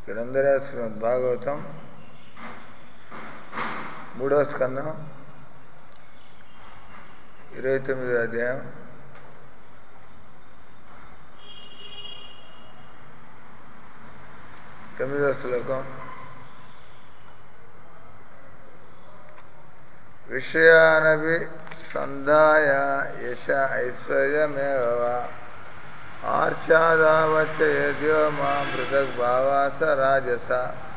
గ్రంథరాజ శ్రీమద్ భాగవతం మూడవ స్కందం ఇరవై తొమ్మిదో అధ్యాయం తొమ్మిదవ శ్లోకం విషయానవి సంధాయ యశ ఐశ్వర్యమేవ ఆర్చాదావచ్చ యద్యో మా పృథక్ భావాస రాజస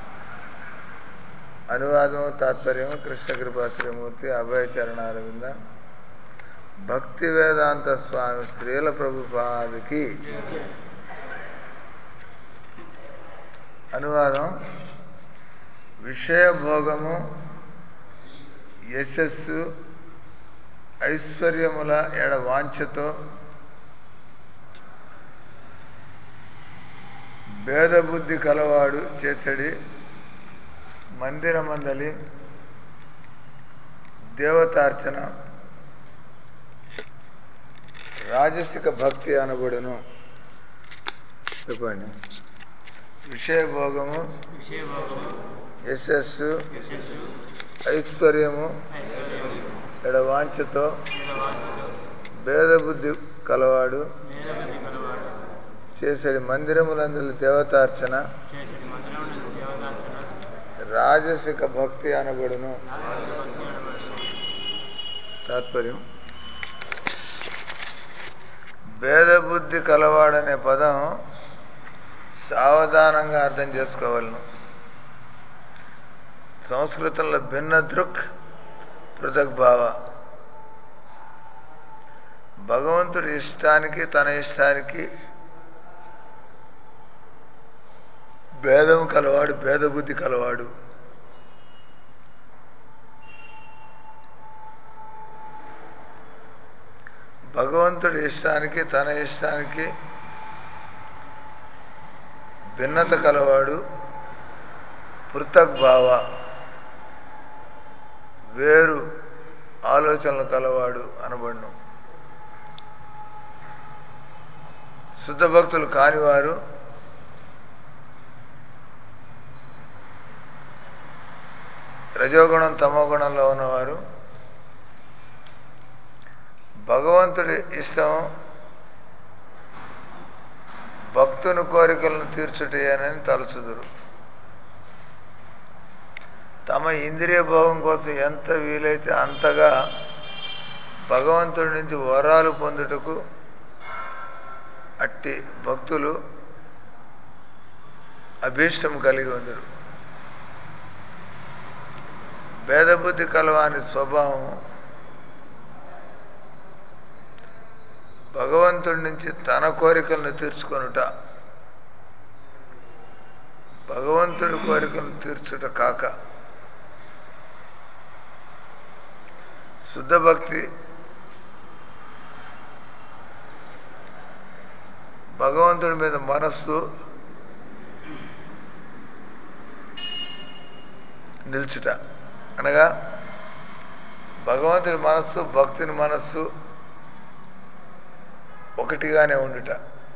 అనువాదము తాత్పర్యము కృష్ణ కృపా శ్రీమూర్తి అభయచరణారవింద భక్తి వేదాంత స్వామి శ్రీల ప్రభుపాదికి అనువాదం విషయభోగము యశస్సు ఐశ్వర్యముల ఎడ వాంఛతో భేదబుద్ధి కలవాడు చేతడి మందిరమందలి దేవతార్చన రాజసిక భక్తి అనబడును చెప్పండి విషయభోగము యశస్సు ఐశ్వర్యము ఎడవాంఛతో భేదబుద్ధి కలవాడు చేసడి మందిరములందుల దేవతార్చన రాజసిక భక్తి అనబడును తాత్పర్యం భేదబుద్ధి కలవాడనే పదం సావధానంగా అర్థం చేసుకోవాలను సంస్కృతంలో భిన్న దృక్ పృథక్ భావ భగవంతుడి ఇష్టానికి తన ఇష్టానికి భేదం కలవాడు భేదబుద్ధి కలవాడు భగవంతుడి ఇష్టానికి తన ఇష్టానికి భిన్నత కలవాడు పృథక్ భావ వేరు ఆలోచనలు కలవాడు అనబడును శుద్ధ భక్తులు కానివారు రజోగుణం తమోగుణంలో ఉన్నవారు భగవంతుడి ఇష్టం భక్తుని కోరికలను తీర్చుటేనని తలుచుదురు తమ ఇంద్రియ భోగం కోసం ఎంత వీలైతే అంతగా భగవంతుడి నుంచి వరాలు పొందుటకు అట్టి భక్తులు అభీష్టం కలిగి ఉందరు భేదబుద్ధి కలవాని స్వభావం భగవంతుడి నుంచి తన కోరికలను తీర్చుకొనుట భగవంతుడి కోరికలను తీర్చుట కాక శుద్ధ భక్తి భగవంతుడి మీద మనస్సు నిల్చుట అనగా భగవంతుడి మనస్సు భక్తుని మనస్సు ఒకటిగానే ఉండుట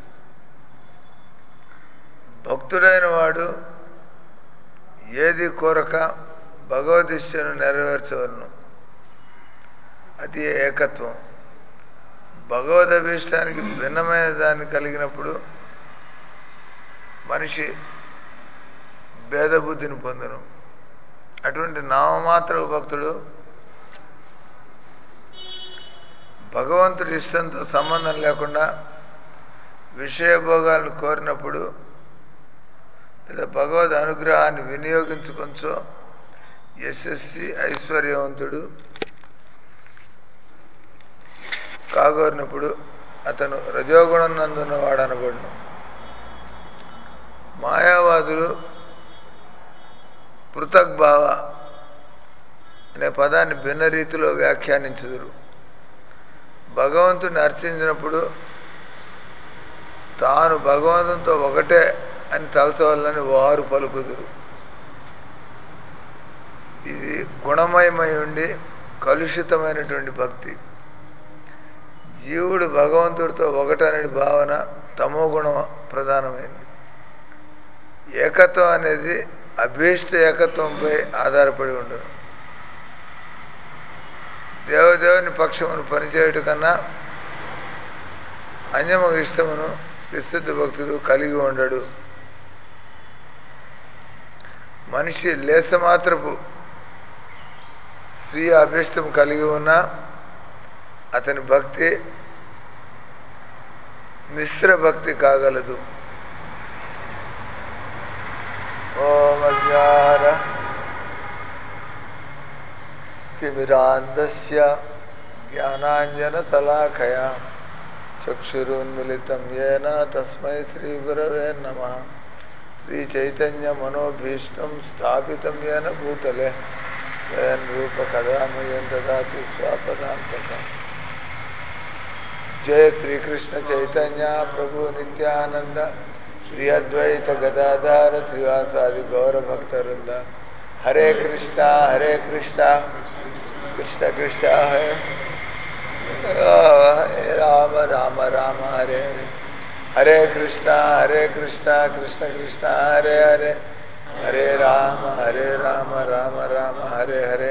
భక్తుడైన వాడు ఏది కోరక భగవదిష్యను నెరవేర్చవలను అది ఏకత్వం భగవద్ అభీష్టానికి భిన్నమైన దాన్ని కలిగినప్పుడు మనిషి భేదబుద్ధిని పొందును అటువంటి నామమాత్ర భక్తుడు భగవంతుడి ఇష్టంతో సంబంధం లేకుండా విషయభోగాలను కోరినప్పుడు లేదా భగవద్ అనుగ్రహాన్ని వినియోగించుకొంచో యశస్వి ఐశ్వర్యవంతుడు కాగోరినప్పుడు అతను రజోగుణం నందున్నవాడు అనబడును మాయావాదులు పృథక్ భావ అనే పదాన్ని భిన్న రీతిలో వ్యాఖ్యానించుదురు భగవంతుని అర్చించినప్పుడు తాను భగవంతునితో ఒకటే అని తలచవాలని వారు పలుకుదురు ఇది గుణమయమై ఉండి కలుషితమైనటువంటి భక్తి జీవుడు భగవంతుడితో ఒకటనే భావన తమో గుణం ప్రధానమైంది ఏకత్వం అనేది అభీష్ట ఏకత్వంపై ఆధారపడి ఉండదు దేవదేవుని పక్షమును పనిచేయట కన్నా అన్యము ఇష్టమును విశుద్ధ భక్తుడు కలిగి ఉండడు మనిషి లేసమాత్రపు స్వీయ అభిష్టం కలిగి ఉన్న అతని భక్తి మిశ్ర భక్తి కాగలదు ఓం అజ్ఞాన తిమిరాంధస్య జ్ఞానాంజనశలాఖయా చక్షురున్మిళితం ఏన తస్మై శ్రీగురవే నమ శ్రీచైతన్యమనోభీష్టం స్థాపితం ఏన భూతలే స్వయం రూప కదామయం దదాతి స్వాపదాంతకం జయ శ్రీకృష్ణ చైతన్య ప్రభు నిత్యానంద శ్రీ అద్వైత గదాధార శ్రీవాసాది గౌరభక్తవృంద హరే కృష్ణ హరే కృష్ణ కృష్ణ కృష్ణ హరే హరే రామ రామ రామ హరే హరే హరే కృష్ణ హరే కృష్ణ కృష్ణ కృష్ణ హరే హరే హరే రామ హరే రామ రామ రామ హరే హరే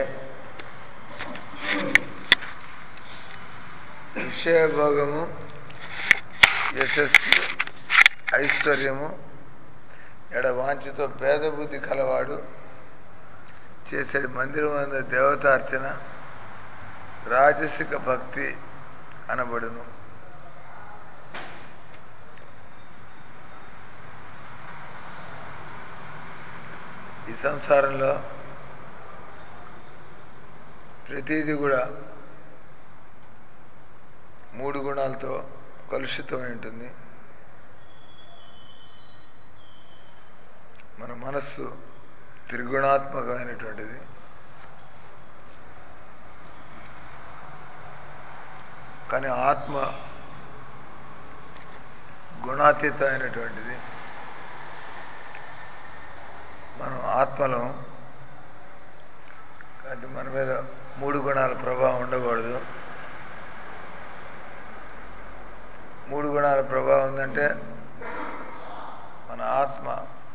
విషయభోగము యశస్సు ఐశ్వర్యము ఎడ వాంఛతో భేదబుద్ధి కలవాడు చేసేది మందిరం అంద దేవతార్చన రాజసిక భక్తి అనబడును ఈ సంసారంలో ప్రతిదీ కూడా మూడు గుణాలతో కలుషితమై ఉంటుంది మన మనస్సు త్రిగుణాత్మకమైనటువంటిది కానీ ఆత్మ గుణాతీతమైనటువంటిది మనం ఆత్మలో అది మన మీద మూడు గుణాల ప్రభావం ఉండకూడదు మూడు గుణాల ప్రభావం ఉందంటే మన ఆత్మ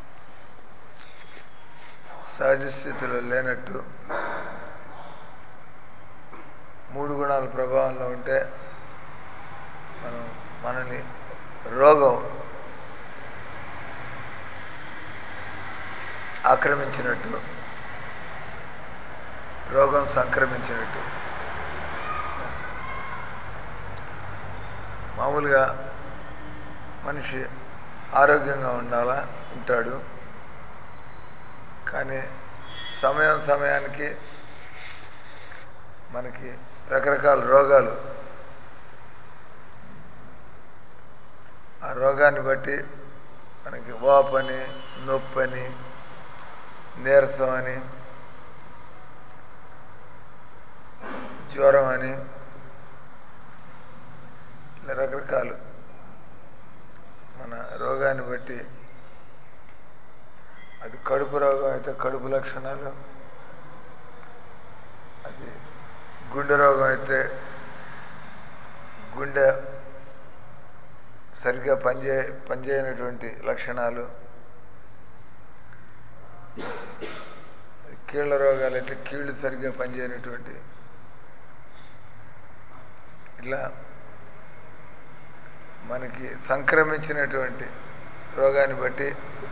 సహజ స్థితిలో లేనట్టు మూడు గుణాల ప్రభావంలో ఉంటే మనం మనని రోగం ఆక్రమించినట్టు రోగం సంక్రమించినట్టు మామూలుగా మనిషి ఆరోగ్యంగా ఉండాలా ఉంటాడు కానీ సమయం సమయానికి మనకి రకరకాల రోగాలు ఆ రోగాన్ని బట్టి మనకి వాపని నొప్పని నీరసం అని జ్వరం అని ఇలా రకరకాలు మన రోగాన్ని బట్టి అది కడుపు రోగం అయితే కడుపు లక్షణాలు అది గుండె రోగం అయితే గుండె సరిగ్గా పనిచే పనిచేయనటువంటి లక్షణాలు కీళ్ళ రోగాలు అయితే కీళ్ళు సరిగ్గా పనిచేయనటువంటి ఇట్లా మనకి సంక్రమించినటువంటి రోగాన్ని బట్టి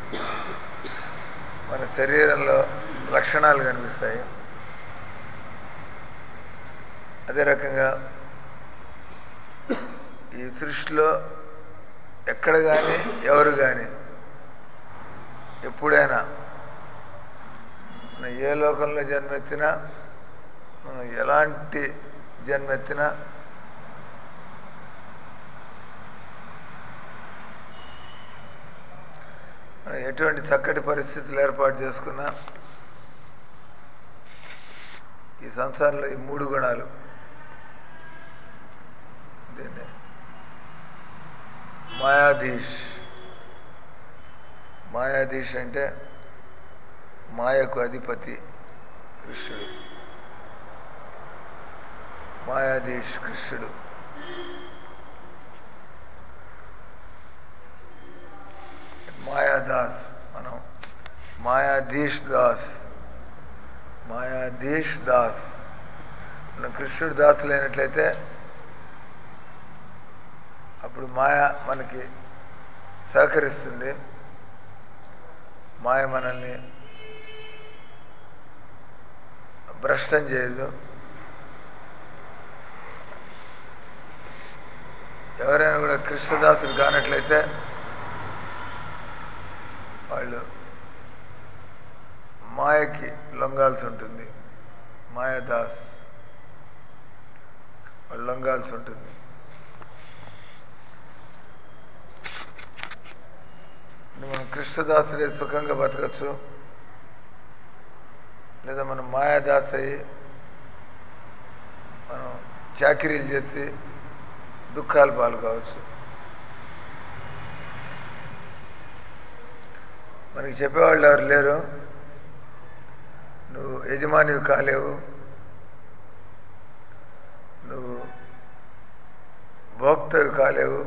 మన శరీరంలో లక్షణాలు కనిపిస్తాయి అదే రకంగా ఈ సృష్టిలో ఎక్కడ కానీ ఎవరు కానీ ఎప్పుడైనా మనం ఏ లోకంలో జన్మెత్తినా మనం ఎలాంటి జన్మెత్తినా మనం ఎటువంటి చక్కటి పరిస్థితులు ఏర్పాటు చేసుకున్నా ఈ సంసారంలో ఈ మూడు గుణాలు దీన్ని మాయాధీష్ మాయాధీష్ అంటే మాయకు అధిపతి కృష్ణుడు మాయాధీష్ కృష్ణుడు మాయాదాస్ మనం మాయాధీష్ దాస్ మాయాధీష్ దాస్ మనం కృష్ణుడు దాసులైనట్లయితే అప్పుడు మాయ మనకి సహకరిస్తుంది మాయ మనల్ని భ్రష్టం చేయదు ఎవరైనా కూడా కృష్ణదాసులు కానట్లయితే వాళ్ళు మాయకి లొంగాల్సి ఉంటుంది మాయాదాస్ వాళ్ళు లొంగాల్సి ఉంటుంది మనం కృష్ణదాసుడే సుఖంగా బతకచ్చు లేదా మనం మాయాదాస్ అయ్యి మనం చాకరీలు చేసి దుఃఖాలు పాల్గొవచ్చు మనకి చెప్పేవాళ్ళు ఎవరు లేరు నువ్వు యజమానివి కాలేవు నువ్వు భోక్తవి కాలేవు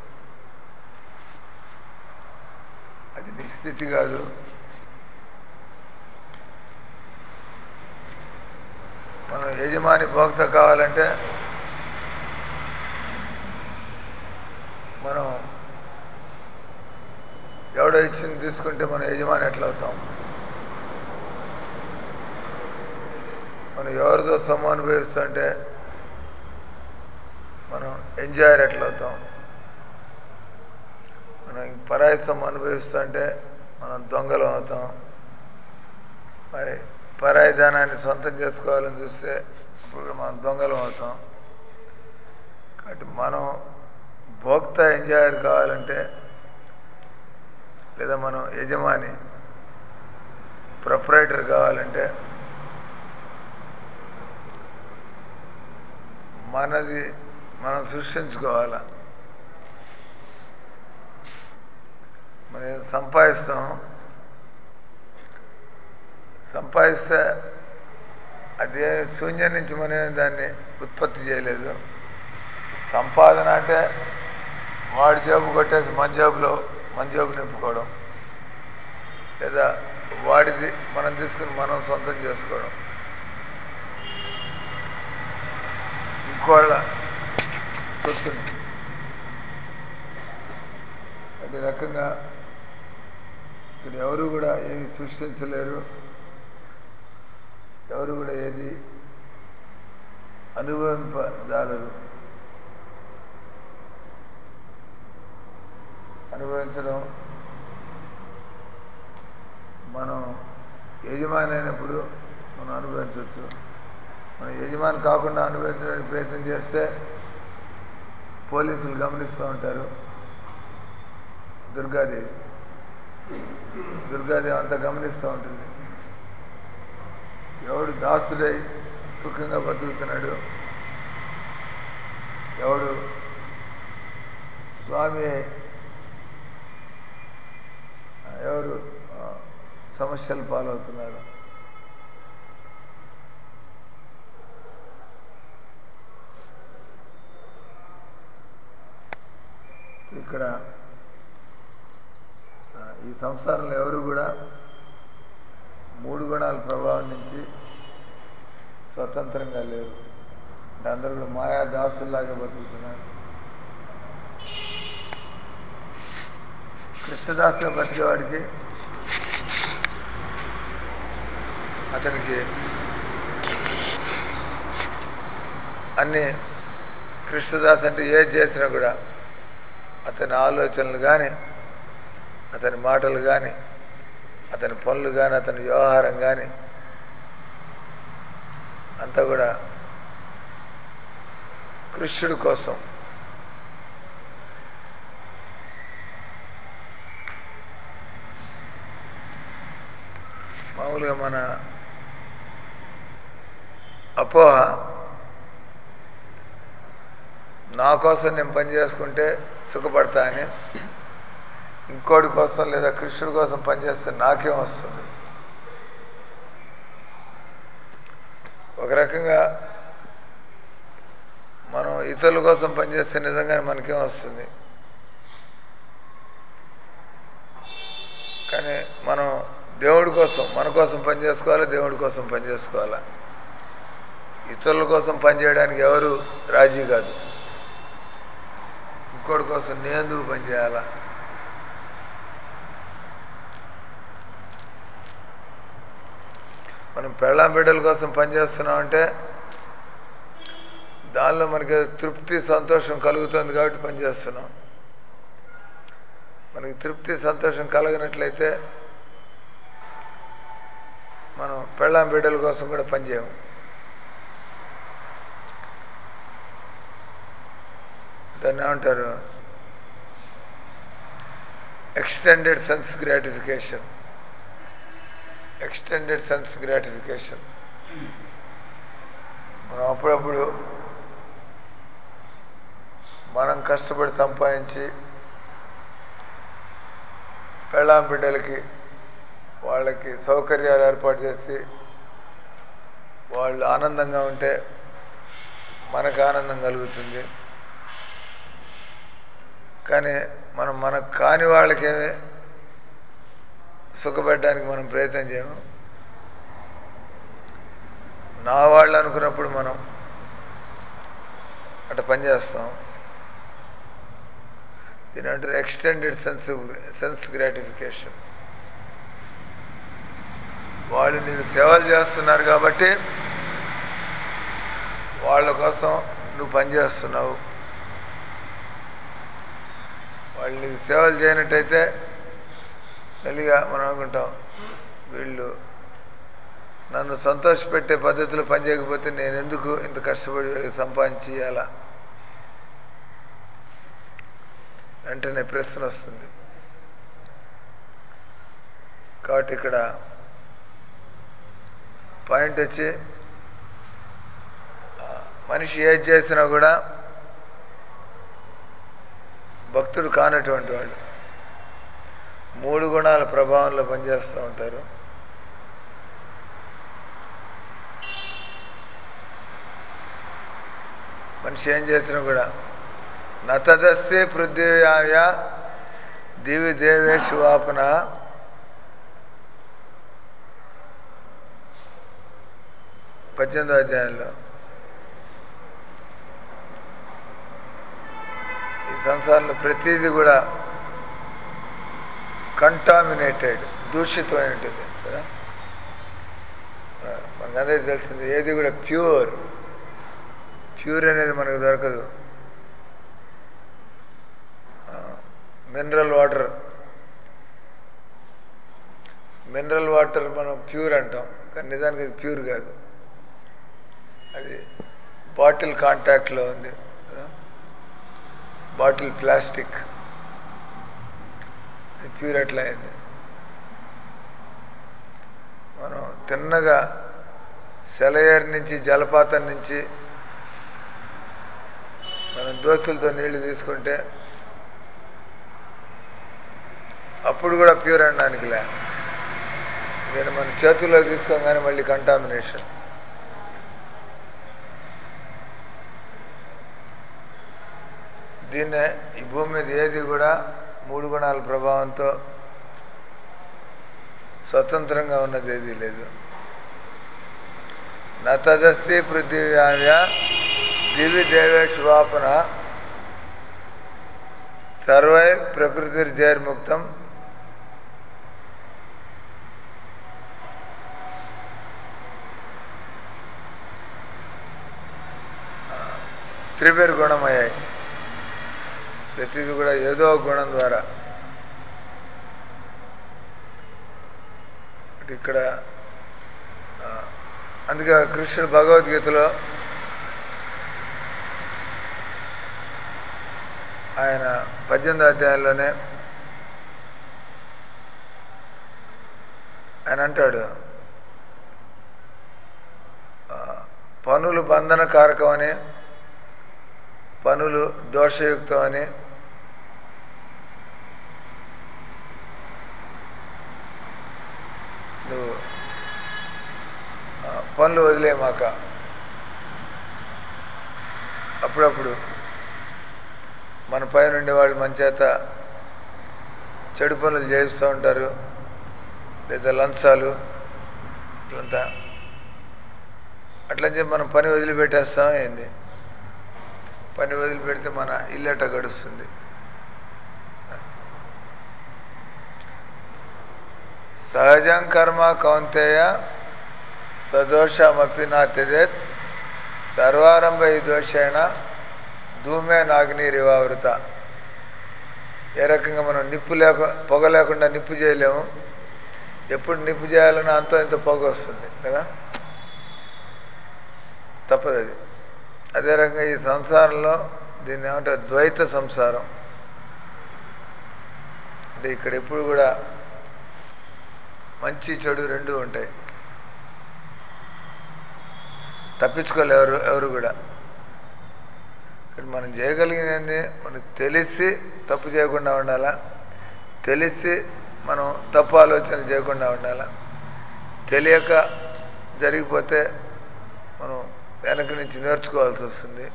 అది నీ స్థితి కాదు మనం యజమాని భోక్త కావాలంటే మనం ఎవడో ఇచ్చింది తీసుకుంటే మనం యజమాని ఎట్లా అవుతాం మనం ఎవరిదో సొమ్ము అనుభవిస్తుంటే మనం ఎంజాయర్ ఎట్లా అవుతాం మనం పరాయి సొమ్ము అనుభవిస్తుంటే మనం దొంగలం అవుతాం మరి పరాయి ధనాన్ని సొంతం చేసుకోవాలని చూస్తే అప్పుడు మనం దొంగలం అవుతాం కాబట్టి మనం భోక్త ఎంజాయర్ కావాలంటే లేదా మనం యజమాని ప్రొపరేటర్ కావాలంటే మనది మనం సృష్టించుకోవాలా మనం ఏదో సంపాదిస్తాం సంపాదిస్తే అదే శూన్యం నుంచి మనం దాన్ని ఉత్పత్తి చేయలేదు సంపాదన అంటే వాడి జేబు కొట్టేసి మన జేబులో మన జేబు నింపుకోవడం లేదా వాడిది మనం తీసుకుని మనం సొంతం చేసుకోవడం ఇంకోళ్ళ సొత్తుని అదే రకంగా ఇక్కడ ఎవరు కూడా ఏమి సృష్టించలేరు ఎవరు కూడా ఏది అనుభవింపజాలరు అనుభవించడం మనం యజమాని అయినప్పుడు మనం అనుభవించవచ్చు మనం యజమాని కాకుండా అనుభవించడానికి ప్రయత్నం చేస్తే పోలీసులు గమనిస్తూ ఉంటారు దుర్గాదేవి దుర్గాదేవి అంతా గమనిస్తూ ఉంటుంది ఎవడు దాసుడై సుఖంగా బతుకుతున్నాడు ఎవడు స్వామి ఎవరు సమస్యలు పాలవుతున్నారు ఇక్కడ ఈ సంసారంలో ఎవరు కూడా మూడు గుణాల ప్రభావం నుంచి స్వతంత్రంగా లేరు అంటే అందరూ కూడా మాయా దాసుల్లాగా బతుకుతున్నారు కృష్ణదాసుగా బతికేవాడికి అతనికి అన్ని కృష్ణదాస్ అంటే ఏది చేసినా కూడా అతని ఆలోచనలు కానీ అతని మాటలు కానీ అతని పనులు కానీ అతని వ్యవహారం కానీ అంతా కూడా కృష్ణుడి కోసం మామూలుగా మన అపోహ నా కోసం నేను పని చేసుకుంటే సుఖపడతా అని ఇంకోటి కోసం లేదా కృష్ణుడి కోసం పనిచేస్తే నాకేం వస్తుంది ఒక రకంగా మనం ఇతరుల కోసం పనిచేస్తే నిజంగానే మనకేం వస్తుంది కానీ మనం దేవుడి కోసం మన కోసం పని చేసుకోవాలా దేవుడి కోసం పని చేసుకోవాలా ఇతరుల కోసం పని చేయడానికి ఎవరు రాజీ కాదు ఇంకోటి కోసం నేను ఎందుకు పని చేయాలా మనం పెళ్ళాం బిడ్డల కోసం పనిచేస్తున్నామంటే దానిలో మనకి తృప్తి సంతోషం కలుగుతుంది కాబట్టి పనిచేస్తున్నాం మనకి తృప్తి సంతోషం కలగనట్లయితే మనం పెళ్ళాం బిడ్డల కోసం కూడా పనిచేయము దాన్ని ఏమంటారు extended sense gratification extended sense gratification మనం అప్పుడప్పుడు మనం కష్టపడి సంపాదించి పెళ్ళాం బిడ్డలకి వాళ్ళకి సౌకర్యాలు ఏర్పాటు చేసి వాళ్ళు ఆనందంగా ఉంటే మనకు ఆనందం కలుగుతుంది కానీ మనం మనకు కాని వాళ్ళకేమి సుఖపెట్టడానికి మనం ప్రయత్నం చేయము నా వాళ్ళు అనుకున్నప్పుడు మనం అట్లా పనిచేస్తాం దీని అంటారు ఎక్స్టెండెడ్ సెన్స్ సెన్స్ గ్రాటిఫికేషన్ వాళ్ళు నీకు సేవలు చేస్తున్నారు కాబట్టి వాళ్ళ కోసం నువ్వు పనిచేస్తున్నావు వాళ్ళు నీకు సేవలు చేయనట్టయితే మెల్లిగా మనం అనుకుంటాం వీళ్ళు నన్ను సంతోషపెట్టే పద్ధతిలో పనిచేయకపోతే నేను ఎందుకు ఇంత కష్టపడి వీళ్ళకి సంపాదించి ఇవ్వాలా వెంటనే ప్రశ్న వస్తుంది కాబట్టి ఇక్కడ పాయింట్ వచ్చి ఆ, మనిషి ఏది చేసినా కూడా భక్తుడు కానటువంటి వాడు మూడు గుణాల ప్రభావంలో పనిచేస్తూ ఉంటారు మనిషి ఏం చేసినా కూడా నతదస్సే పృథ్వీయాయ దివి దేవే శివాపన పద్దెనిమిదో అధ్యాయంలో ఈ సంసారంలో ప్రతిదీ కూడా కంటామినేటెడ్ దూషితమై ఉంటుంది కదా ఆ, మనకందరికీ తెలిసింది ఏది కూడా ప్యూర్ ప్యూర్ అనేది మనకు దొరకదు మినరల్ వాటర్ మినరల్ వాటర్ మనం ప్యూర్ అంటాం కానీ నిజానికి అది ప్యూర్ కాదు అది బాటిల్ కాంటాక్ట్లో ఉంది కదా? బాటిల్ ప్లాస్టిక్ అది ప్యూర్ ఎట్లా అయింది మనం తిన్నగా సెలయేరు నుంచి జలపాతం నుంచి మనం దోస్తులతో నీళ్లు తీసుకుంటే అప్పుడు కూడా ప్యూర్ అనడానికి లే నేను మన చేతుల్లో తీసుకోగానే మళ్ళీ కంటామినేషన్ దీన్నే ఈ భూమి మీద ఏది కూడా మూడు గుణాల ప్రభావంతో స్వతంత్రంగా ఉన్నది ఏది లేదు నతదస్తి పృథివ్యావ్య దివి దేవే శివాపన సర్వై ప్రకృతిర్జైర్ముక్తం త్రిపేరు గుణమయ్యాయి ప్రతిది కూడా ఏదో ఒక గుణం ద్వారా ఇక్కడ ఆ, అందుకే కృష్ణుడు భగవద్గీతలో ఆయన పద్దెనిమిదో అధ్యాయంలోనే ఆయన అంటాడు ఆ, పనులు బంధన కారకం అని పనులు దోషయుక్తం అని నువ్వు ఆ, పనులు వదిలేమాక అప్పుడప్పుడు మన పైన ఉండేవాళ్ళు మన చేత చెడు పనులు చేస్తూ ఉంటారు లేదా లంచాలు ఇట్లంతా అట్లని చెప్పి మనం పని వదిలిపెట్టేస్తాం ఏంది పని వదిలిపెడితే మన ఇల్లట గడుస్తుంది సహజం కర్మ కౌంతేయ సదోషమపి నా త్యజేత్ సర్వారంభ ఈ దోషేణ ధూమే నాగ్నిరివావృత ఏ రకంగా మనం నిప్పు లేక పొగ లేకుండా నిప్పు చేయలేము ఎప్పుడు నిప్పు చేయాలన్నా అంతో ఇంత పొగ వస్తుంది కదా తప్పదు అది అదే రకంగా ఈ సంసారంలో దీన్ని ఏమంటారు ద్వైత సంసారం అంటే ఇక్కడ ఎప్పుడు కూడా మంచి చెడు రెండు ఉంటాయి తప్పించుకోలేరు ఎవరు ఎవరు కూడా కానీ మనం చేయగలిగినన్ని మనకు తెలిసి తప్పు చేయకుండా ఉండాలా తెలిసి మనం తప్పు ఆలోచనలు చేయకుండా ఉండాలా తెలియక జరిగిపోతే మనం వెనక నుంచి నేర్చుకోవాల్సి వస్తుంది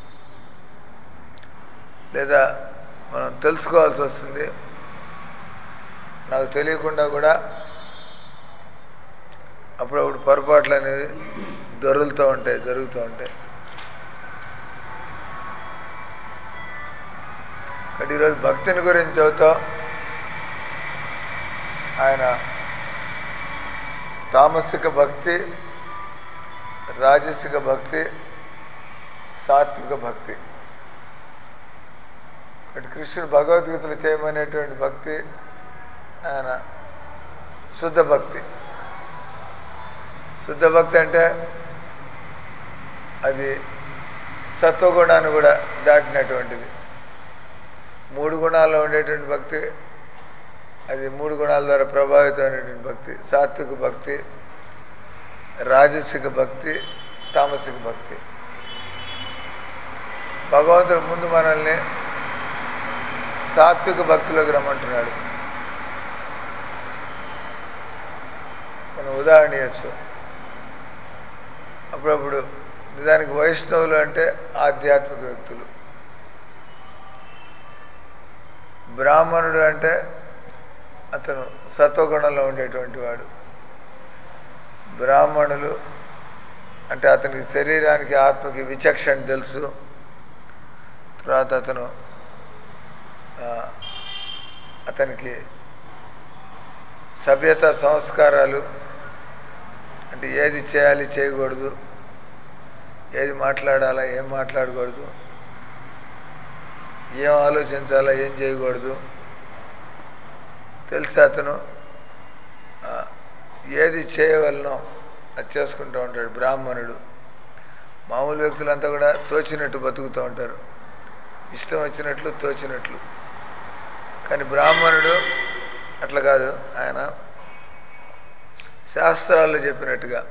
లేదా మనం తెలుసుకోవాల్సి వస్తుంది నాకు తెలియకుండా కూడా అప్పుడప్పుడు పొరపాట్లు అనేవి దొరుకుతూ ఉంటాయి జరుగుతూ ఉంటాయి కాబట్టి ఈరోజు భక్తిని గురించి చదువుతాం ఆయన తామసిక భక్తి రాజసిక భక్తి సాత్విక భక్తి కాబట్టి కృష్ణుడు భగవద్గీతలు చేయమనేటువంటి భక్తి ఆయన శుద్ధ భక్తి శుద్ధ భక్తి అంటే అది సత్వగుణాన్ని కూడా దాటినటువంటిది మూడు గుణాల్లో ఉండేటువంటి భక్తి అది మూడు గుణాల ద్వారా ప్రభావితమైనటువంటి భక్తి సాత్విక భక్తి రాజసిక భక్తి తామసిక భక్తి భగవంతుడు ముందు మనల్ని సాత్విక భక్తిలోకి రమ్మంటున్నాడు మనం ఉదాహరణ ఇవ్వచ్చు అప్పుడప్పుడు నిజానికి వైష్ణవులు అంటే ఆధ్యాత్మిక వ్యక్తులు బ్రాహ్మణుడు అంటే అతను సత్వగుణంలో ఉండేటువంటి వాడు బ్రాహ్మణులు అంటే అతనికి శరీరానికి ఆత్మకి విచక్షణ తెలుసు తర్వాత అతను అతనికి సభ్యత సంస్కారాలు అంటే ఏది చేయాలి చేయకూడదు ఏది మాట్లాడాలా ఏం మాట్లాడకూడదు ఏం ఆలోచించాలా ఏం చేయకూడదు తెలిసి అతను ఏది చేయవలనో అది చేసుకుంటూ ఉంటాడు బ్రాహ్మణుడు మామూలు వ్యక్తులంతా కూడా తోచినట్టు బతుకుతూ ఉంటారు ఇష్టం వచ్చినట్లు తోచినట్లు కానీ బ్రాహ్మణుడు అట్లా కాదు ఆయన శాస్త్రాల్లో చెప్పినట్టుగా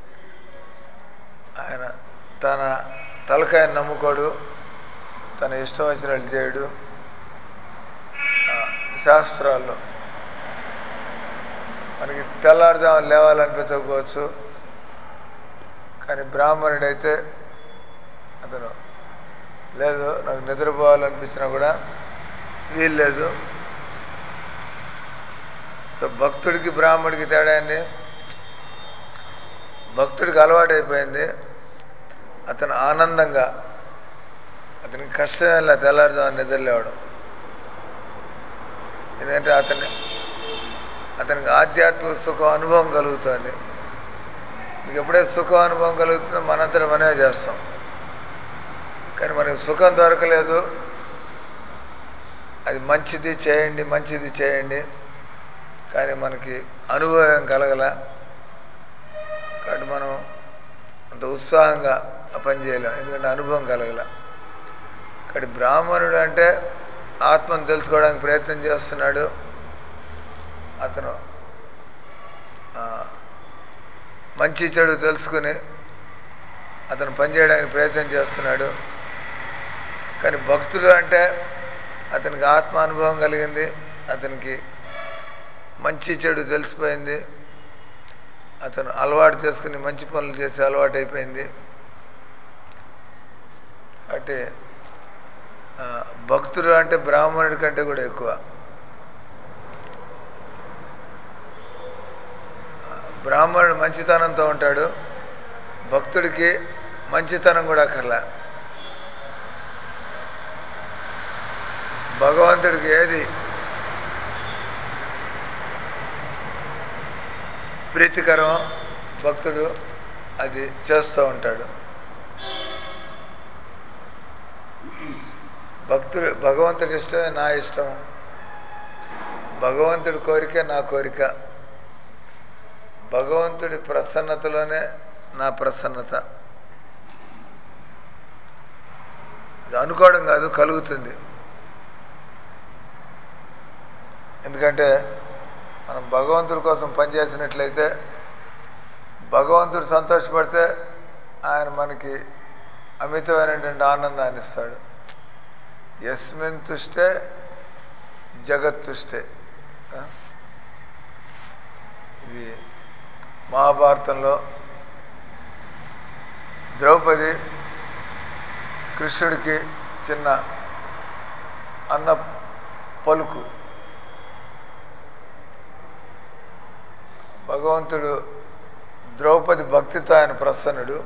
ఆయన తన తలకాయని నమ్ముకోడు తన ఇష్టం వచ్చినట్లు చేయడు శాస్త్రాల్లో మనకి తెల్లారుజాము లేవాలనిపించకపోవచ్చు కానీ బ్రాహ్మణుడైతే అతను లేదు నాకు నిద్రపోవాలనిపించినా కూడా వీలు లేదు భక్తుడికి బ్రాహ్మడికి తేడా ఏంది భక్తుడికి అలవాటైపోయింది అతను ఆనందంగా అతనికి కష్టమే లే తెల్లారుజాము నిద్ర లేవడం ఎందుకంటే అతన్ని అతనికి ఆధ్యాత్మిక సుఖం అనుభవం కలుగుతుంది మీకు ఎప్పుడైతే సుఖం అనుభవం కలుగుతుందో మనంతరం మనమే చేస్తాం కానీ మనకి సుఖం దొరకలేదు అది మంచిది చేయండి మంచిది చేయండి కానీ మనకి అనుభవం కలగల కాబట్టి మనం అంత ఉత్సాహంగా ఆ పని చేయలేం ఎందుకంటే అనుభవం కలగల కాబట్టి బ్రాహ్మణుడు అంటే ఆత్మను తెలుసుకోవడానికి ప్రయత్నం చేస్తున్నాడు అతను మంచి చెడు తెలుసుకుని అతను పనిచేయడానికి ప్రయత్నం చేస్తున్నాడు కానీ భక్తుడు అంటే అతనికి ఆత్మ అనుభవం కలిగింది అతనికి మంచి చెడు తెలిసిపోయింది అతను అలవాటు చేసుకుని మంచి పనులు చేసి అలవాటు అయిపోయింది అంటే భక్తుడు అంటే బ్రాహ్మణుడి కంటే కూడా ఎక్కువ బ్రాహ్మణుడు మంచితనంతో ఉంటాడు భక్తుడికి మంచితనం కూడా అక్కర్లా భగవంతుడికి ఏది ప్రీతికరం భక్తుడు అది చేస్తూ ఉంటాడు భక్తుడు భగవంతుడి ఇష్టమే నా ఇష్టం భగవంతుడి కోరిక నా కోరిక భగవంతుడి ప్రసన్నతలోనే నా ప్రసన్నత ఇది అనుకోవడం కాదు కలుగుతుంది ఎందుకంటే మనం భగవంతుడి కోసం పనిచేసినట్లయితే భగవంతుడు సంతోషపడితే ఆయన మనకి అమితమైనటువంటి ఆనందాన్ని ఇస్తాడు యస్మిన్ తుష్టే జగత్తుష్టే ఆ? ఇది మహాభారతంలో ద్రౌపది కృష్ణుడికి చిన్న అన్న పలుకు భగవంతుడు ద్రౌపది భక్తితో ఆయన ప్రసన్నుడు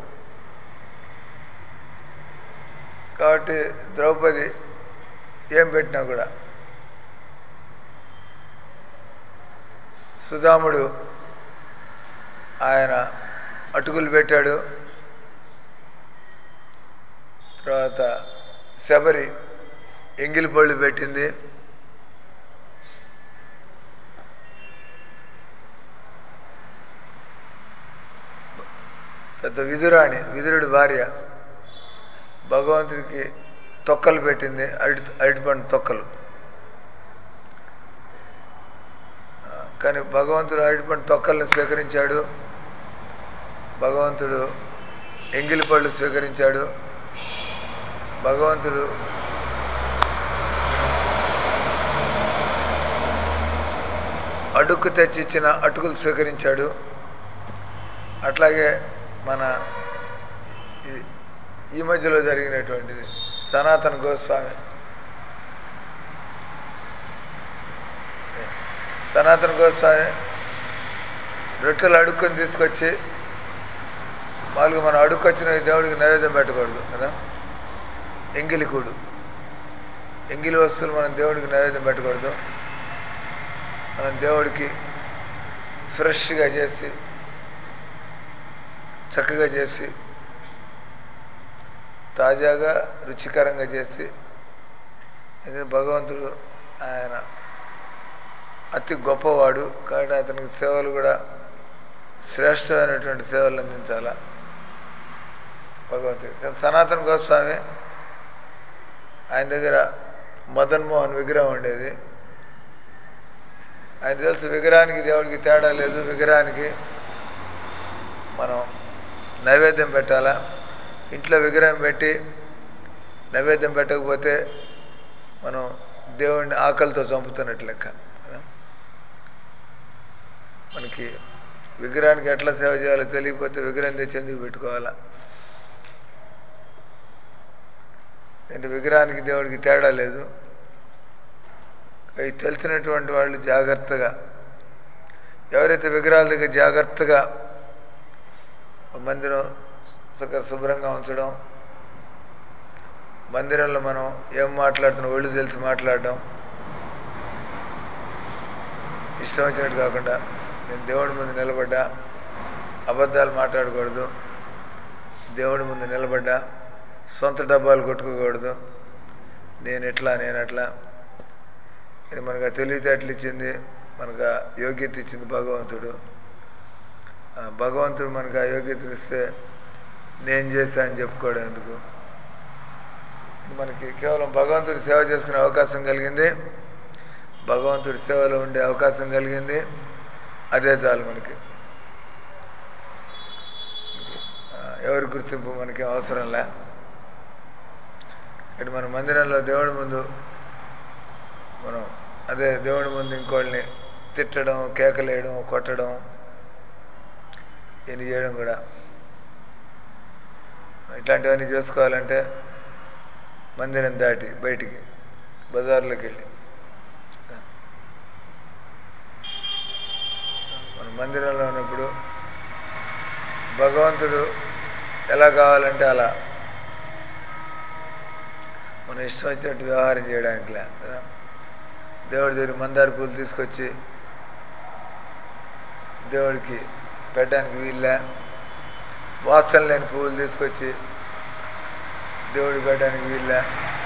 కాబట్టి ద్రౌపది ఏం పెట్టినా కూడా సుధాముడు ఆయన అటుకులు పెట్టాడు తర్వాత శబరి ఎంగిలి పళ్ళు పెట్టింది పెద్ద విదురాణి విదురుడి భార్య భగవంతుడికి తొక్కలు పెట్టింది అరటి అరటిపండు తొక్కలు ఆ, కానీ భగవంతుడు అరటిపండు తొక్కల్ని స్వీకరించాడు భగవంతుడు ఎంగిలి పళ్ళు స్వీకరించాడు భగవంతుడు అడుక్కు తెచ్చిచ్చిన అటుకులు స్వీకరించాడు అట్లాగే మన ఈ- ఈ మధ్యలో జరిగినటువంటిది సనాతన గోస్వామి సనాతన గోస్వామి రొట్టెలు అడుక్కొని తీసుకొచ్చి మామూలుగా మనం అడుక్కొచ్చిన దేవుడికి నైవేద్యం పెట్టకూడదు కదా ఎంగిలి కూడు ఎంగిలి వస్తువులు మనం దేవుడికి నైవేద్యం పెట్టకూడదు మనం దేవుడికి ఫ్రెష్గా చేసి చక్కగా చేసి తాజాగా రుచికరంగా చేసి ఇది భగవంతుడు ఆయన అతి గొప్పవాడు కాబట్టి అతనికి సేవలు కూడా శ్రేష్టమైనటువంటి సేవలు అందించాలా భగవంతుడు కానీ సనాతన గోస్వామి ఆయన దగ్గర మదన్ మోహన్ విగ్రహం ఉండేది ఆయన తెలుసు విగ్రహానికి దేవుడికి తేడా లేదు విగ్రహానికి మనం నైవేద్యం పెట్టాలా ఇంట్లో విగ్రహం పెట్టి నైవేద్యం పెట్టకపోతే మనం దేవుడిని ఆకలితో చంపుతున్నట్టు లెక్క కదా? మనకి విగ్రహానికి ఎట్లా సేవ చేయాలో తెలియకపోతే విగ్రహం తెచ్చి ఎందుకు పెట్టుకోవాలా అంటే విగ్రహానికి దేవుడికి తేడా లేదు అవి తెలిసినటువంటి వాళ్ళు జాగ్రత్తగా ఎవరైతే విగ్రహాల దగ్గర జాగ్రత్తగా మందిరం చక్కగా శుభ్రంగా ఉంచడం మందిరంలో మనం ఏం మాట్లాడుతున్నాం ఒళ్ళు తెలిసి మాట్లాడడం ఇష్టం వచ్చినట్టు కాకుండా నేను దేవుడి ముందు నిలబడ్డా అబద్ధాలు మాట్లాడకూడదు దేవుడి ముందు నిలబడ్డా సొంత డబ్బాలు కొట్టుకోకూడదు నేను ఎట్లా నేను అట్లా ఇది మనకు ఆ తెలివితేటలు ఇచ్చింది మనకు ఆ యోగ్యత ఇచ్చింది భగవంతుడు ఆ భగవంతుడు మనకు ఆ యోగ్యత ఇస్తే నేను చేశా అని చెప్పుకోవడం ఎందుకు మనకి కేవలం భగవంతుడి సేవ చేసుకునే అవకాశం కలిగింది భగవంతుడి సేవలో ఉండే అవకాశం కలిగింది అదే చాలు మనకి ఆ, ఎవరి గుర్తింపు మనకి అవసరం లే ఇటు మన మందిరంలో దేవుడి ముందు మనం అదే దేవుడి ముందు ఇంకోళ్ళని తిట్టడం కేకలేయడం కొట్టడం ఇన్ని చేయడం కూడా ఇట్లాంటివన్నీ చేసుకోవాలంటే మందిరం దాటి బయటికి బజార్లోకి వెళ్ళి మన మందిరంలో ఉన్నప్పుడు భగవంతుడు ఎలా కావాలంటే అలా మనం ఇష్టం వచ్చినట్టు వ్యవహారం చేయడానికి లే కదా దేవుడి దగ్గర మందార పూలు తీసుకొచ్చి దేవుడికి పెట్టడానికి వీళ్ళే వాసన లేని పువ్వులు తీసుకొచ్చి దేవుడికి పెట్టడానికి వీళ్ళే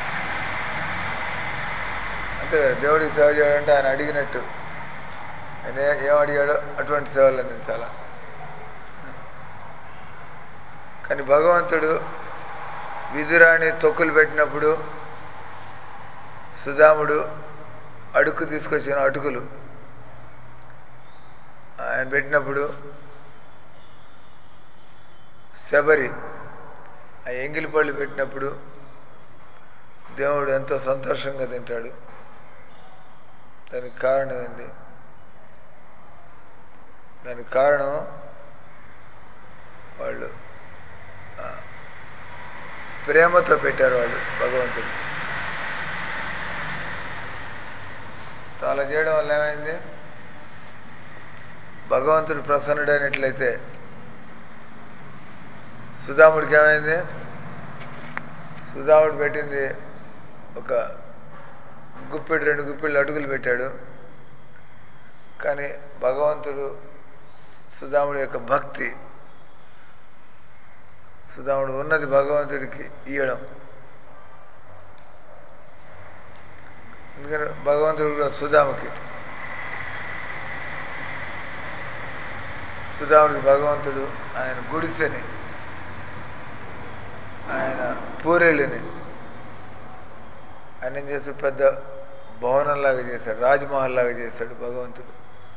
అంతే కదా దేవుడికి సేవ చేయాలంటే ఆయన అడిగినట్టు ఆయన ఏ- ఏం అడిగాడో అటువంటి సేవలు అందించాలా కానీ భగవంతుడు విధురాణి తొక్కులు పెట్టినప్పుడు సుధాముడు అడుక్కు తీసుకొచ్చిన అటుకులు ఆయన పెట్టినప్పుడు శబరి ఆ ఎంగిలి పళ్ళు పెట్టినప్పుడు దేవుడు ఎంతో సంతోషంగా తింటాడు దానికి కారణం ఏంది దానికి కారణం వాళ్ళు ఆ, ప్రేమతో పెట్టారు వాళ్ళు భగవంతుడు అలా చేయడం వల్ల ఏమైంది భగవంతుడు ప్రసన్నుడైనట్లయితే సుధాముడికి ఏమైంది సుధాముడు పెట్టింది ఒక గుప్పెడు రెండు గుప్పెళ్ళు అటుకులు పెట్టాడు కానీ భగవంతుడు సుధాముడి యొక్క భక్తి సుధాముడు ఉన్నది భగవంతుడికి ఇయ్యడం ఎందుకని భగవంతుడు కూడా సుధాముకి సుధాముడికి భగవంతుడు ఆయన గుడిసెని ఆయన పూరేళ్ళని ఆయన ఏం చేస్తాడు పెద్ద భవనంలాగా చేశాడు రాజ్మహల్ లాగా చేశాడు భగవంతుడు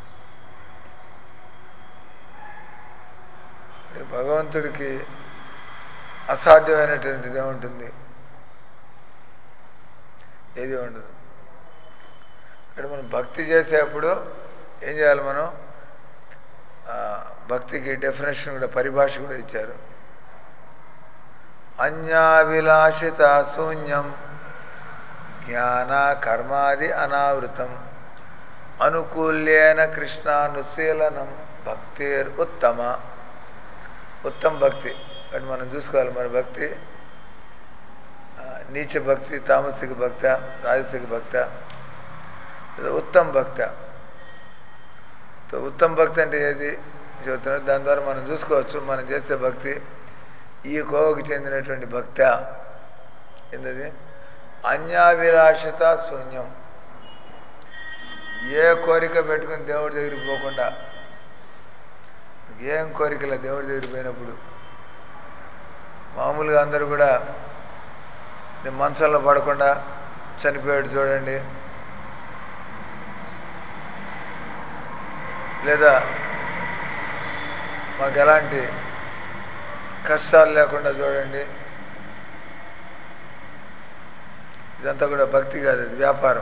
ఈ భగవంతుడికి అసాధ్యమైనటువంటిది ఏముంటుంది ఏది ఉండదు ఇక్కడ మనం భక్తి చేసేప్పుడు ఏం చేయాలి మనం ఆ, భక్తికి డెఫినేషన్ కూడా పరిభాష కూడా ఇచ్చారు అన్యాభిలాషిత శూన్యం జ్ఞాన కర్మాది అనావృతం అనుకూల్యేన కృష్ణానుశీలనం భక్తిర్ ఉత్తమ ఉత్తమ భక్తి అంటే మనం చూసుకోవాలి మన భక్తి ఆ, నీచ భక్తి తామసిక భక్త రాజసిక భక్త లేదా ఉత్తమ భక్త సో ఉత్తమ భక్తి అంటే ఏది చెబుతున్నారు దాని ద్వారా మనం చూసుకోవచ్చు మనం చేసే భక్తి ఈ కోవకు చెందినటువంటి భక్త ఏంటది అన్యాభిలాషిత శూన్యం ఏ కోరిక పెట్టుకుని దేవుడి దగ్గరికి పోకుండా ఏం కోరికల దేవుడి దగ్గరికి పోయినప్పుడు మామూలుగా అందరూ కూడా నేను మంచంలో పడకుండా చనిపోయాడు చూడండి లేదా మాకు ఎలాంటి కష్టాలు లేకుండా చూడండి ఇదంతా కూడా భక్తి కాదు అది వ్యాపారం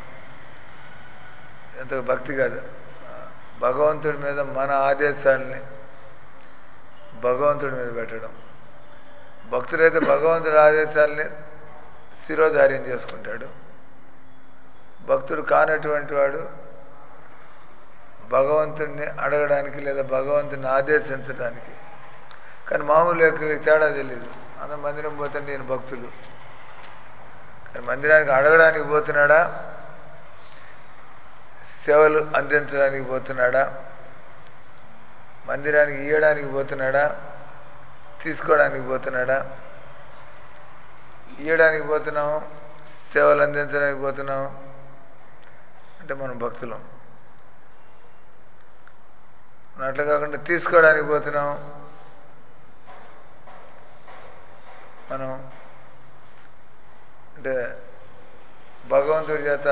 ఇదంతా భక్తి కాదు ఆ, భగవంతుడి మీద మన ఆదేశాలని భగవంతుడి మీద పెట్టడం భక్తుడైతే భగవంతుడి ఆదేశాలని శిరోధార్యం చేసుకుంటాడు భక్తుడు కానటువంటి వాడు భగవంతుడిని అడగడానికి లేదా భగవంతుని ఆదేశించడానికి కానీ మామూలు యొక్క తేడా తెలియదు అంత మందిరం పోతే నేను భక్తులు కానీ మందిరానికి అడగడానికి పోతున్నాడా సేవలు అందించడానికి పోతున్నాడా మందిరానికి ఇయ్యడానికి పోతున్నాడా తీసుకోవడానికి పోతున్నాడా ఇయ్యడానికి పోతున్నాం సేవలు అందించడానికి పోతున్నాం అంటే మనం భక్తులం మనం అట్లా కాకుండా తీసుకోవడానికి పోతున్నాం మనం అంటే భగవంతుడి చేత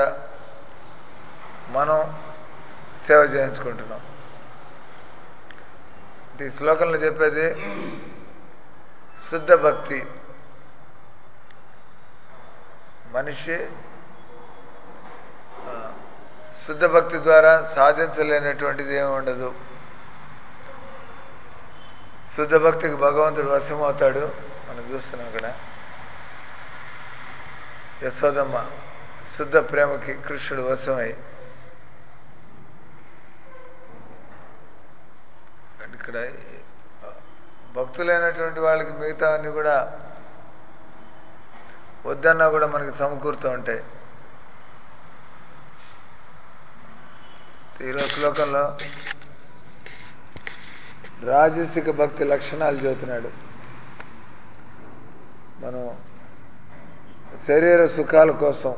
మనం సేవ చేయించుకుంటున్నాం అంటే ఈ శ్లోకంలో చెప్పేది శుద్ధ భక్తి మనిషి ఆ, శుద్ధ భక్తి ద్వారా సాధించలేనటువంటిది ఏమి ఉండదు శుద్ధ భక్తికి భగవంతుడు వశమవుతాడు మనం చూస్తున్నాం అక్కడ యశోదమ్మ శుద్ధ ప్రేమకి కృష్ణుడు వశమై ఇక్కడ భక్తులైనటువంటి వాళ్ళకి మిగతా అన్నీ కూడా వద్దన్నా కూడా మనకి సమకూరుతూ ఉంటాయి ఈరోజు శ్లోకంలో రాజసిక భక్తి లక్షణాలు చెబుతున్నాడు మనం శరీర సుఖాల కోసం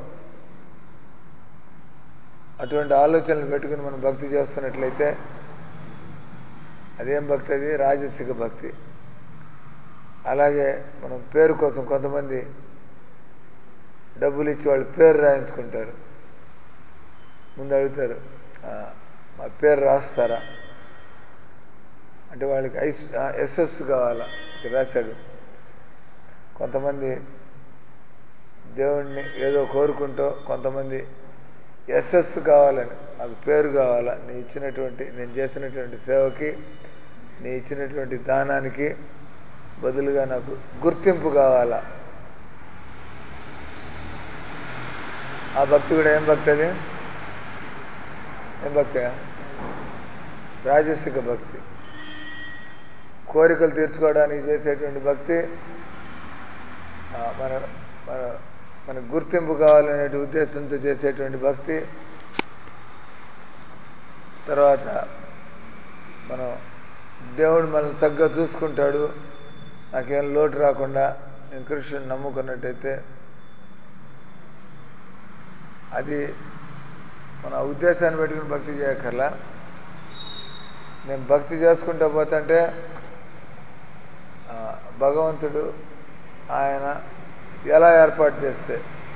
అటువంటి ఆలోచనలు పెట్టుకుని మనం భక్తి చేస్తున్నట్లయితే అదేం భక్తి అది రాజసిక భక్తి అలాగే మనం పేరు కోసం కొంతమంది డబ్బులు ఇచ్చి వాళ్ళు పేరు రాయించుకుంటారు ముందు అడుగుతారు "ఆ, మా పేరు రాస్తారా అంటే వాళ్ళకి ఐస్ ఎస్ఎస్ కావాలా ఇక్కడ రాశాడు కొంతమంది దేవుణ్ణి ఏదో కోరుకుంటూ కొంతమంది ఎస్ఎస్ కావాలని నాకు పేరు కావాలా నీ ఇచ్చినటువంటి నేను చేసినటువంటి సేవకి నీ ఇచ్చినటువంటి దానానికి బదులుగా నాకు గుర్తింపు కావాలా ఆ భక్తి కూడా ఏం భక్తి అది ఏం భక్తి రాజసిక భక్తి కోరికలు తీర్చుకోవడానికి చేసేటువంటి భక్తి ఆ, మన మన మన గుర్తింపు కావాలనే ఉద్దేశంతో చేసేటువంటి భక్తి తర్వాత మనం దేవుడు మనల్ని చక్కగా చూసుకుంటాడు నాకేం లోటు రాకుండా నేను కృష్ణుని నమ్ముకున్నట్టయితే అది మన ఉద్దేశాన్ని పెట్టుకుని భక్తి చేయక్కర్లా నేను భక్తి చేసుకుంటూ పోతుంటే ఆ, భగవంతుడు ఆయన ఎలా ఏర్పాటు చేస్తే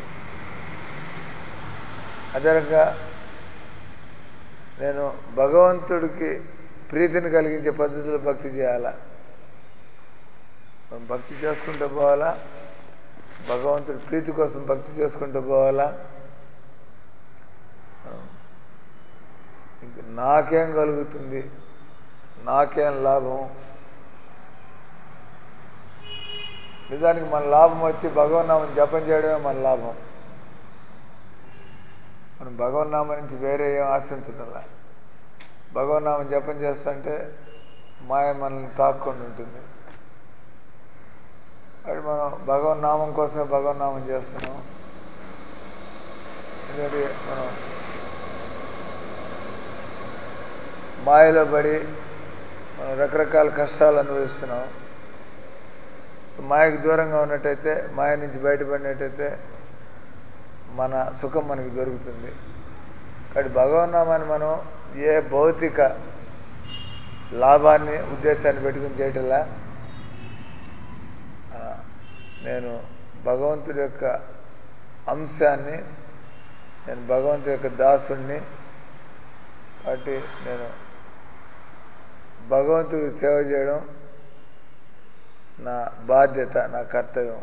అదే రకంగా నేను భగవంతుడికి ప్రీతిని కలిగించే పద్ధతిలో భక్తి చేయాలా మనం భక్తి చేసుకుంటూ పోవాలా భగవంతుడి ప్రీతి కోసం భక్తి చేసుకుంటూ పోవాలా ఇంక నాకేం కలుగుతుంది నాకేం లాభం నిజానికి మన లాభం వచ్చి భగవన్నామం జపం చేయడమే మన లాభం మనం భగవన్నామం నుంచి వేరే ఏం ఆశించడంలా భగవన్నామం జపం చేస్తుంటే మాయ మనల్ని తాక్కుండా ఉంటుంది అది మనం భగవన్నామం కోసమే భగవన్నామం చేస్తున్నాం ఎందుకంటే మనం మాయలో పడి మనం రకరకాల కష్టాలు అనుభవిస్తున్నాం మాయకు దూరంగా ఉన్నట్టయితే మాయ నుంచి బయటపడినట్టయితే మన సుఖం మనకి దొరుకుతుంది కాబట్టి భగవన్నామాన్ని మనం ఏ భౌతిక లాభాన్ని ఉద్దేశాన్ని పెట్టుకుని చేయటంలా ఆ, నేను భగవంతుడి యొక్క అంశాన్ని నేను భగవంతుడి యొక్క దాసుణ్ణి కాబట్టి నేను భగవంతుడికి సేవ చేయడం నా బాధ్యత నా కర్తవ్యం